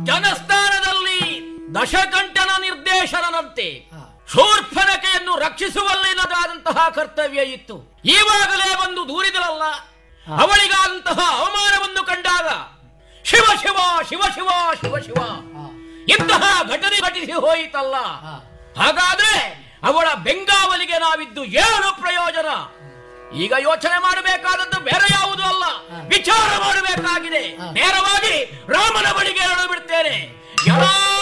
ಜನಸ್ಥಾನದಲ್ಲಿ ದಶಕಂಠನ ನಿರ್ದೇಶನದಂತೆ ಹಾ. ಶೂರ್ಪನಕೆಯನ್ನು ರಕ್ಷಿಸುವಲ್ಲಿನದಾದಂತಹ ಕರ್ತವ್ಯ ಇತ್ತು ಈವಾಗಲೇ ಒಂದು ದೂರಿದಳಲ್ಲ ಹಾ. ಅವಳಿಗಾದಂತಹ ಅವಮಾನವನ್ನು ಕಂಡಾಗ ಶಿವ ಶಿವ ಶಿವ ಶಿವ ಶಿವ ಶಿವ ಹಾ. ಇಂತಹ ಘಟನೆ ಘಟಿಸಿ ಹೋಯಿತಲ್ಲ ಹಾ. ಹಾಗಾದ್ರೆ ಅವಳ ಬೆಂಗಾವಲಿಗೆ ನಾವಿದ್ದು ಏನು ಪ್ರಯೋಜನ ಈಗ ಯೋಚನೆ ಮಾಡಬೇಕಾದದ್ದು ಬೇರೆ ಯಾವುದು ಅಲ್ಲ ಹಾ. ವಿಚಾರ ಮಾಡಬೇಕಾಗಿದೆ ಹಾ. ನೇರವಾಗಿ ರಾಮನ ಬಳಿಗೆ ಎಳೆದು ಬಿಡ್ತೇನೆ ಎಲ್ಲ